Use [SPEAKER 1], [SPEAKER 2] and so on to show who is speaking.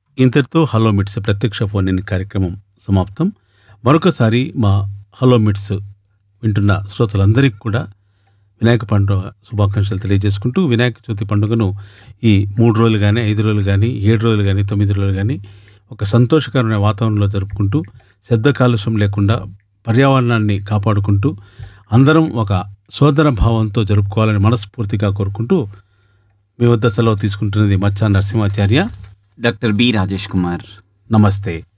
[SPEAKER 1] ఇంతటితో హలో మిట్స్ ప్రత్యక్ష ఫోన్ ఇన్ కార్యక్రమం సమాప్తం మరొకసారి మా హలో మిట్స్ వింటున్న శ్రోతలందరికీ కూడా వినాయక పండుగ శుభాకాంక్షలు తెలియజేసుకుంటూ వినాయక చవితి పండుగను ఈ మూడు రోజులు కానీ ఐదు రోజులు కానీ ఏడు రోజులు కానీ తొమ్మిది రోజులు కానీ ఒక సంతోషకరమైన వాతావరణంలో జరుపుకుంటూ శబ్ద కాలుష్యం లేకుండా పర్యావరణాన్ని కాపాడుకుంటూ అందరం ఒక సోదర భావంతో జరుపుకోవాలని మనస్ఫూర్తిగా కోరుకుంటూ మీ వద్ద సెలవు తీసుకుంటున్నది మచ్చా నరసింహాచార్య
[SPEAKER 2] డాక్టర్ బి రాజేష్ కుమార్
[SPEAKER 1] నమస్తే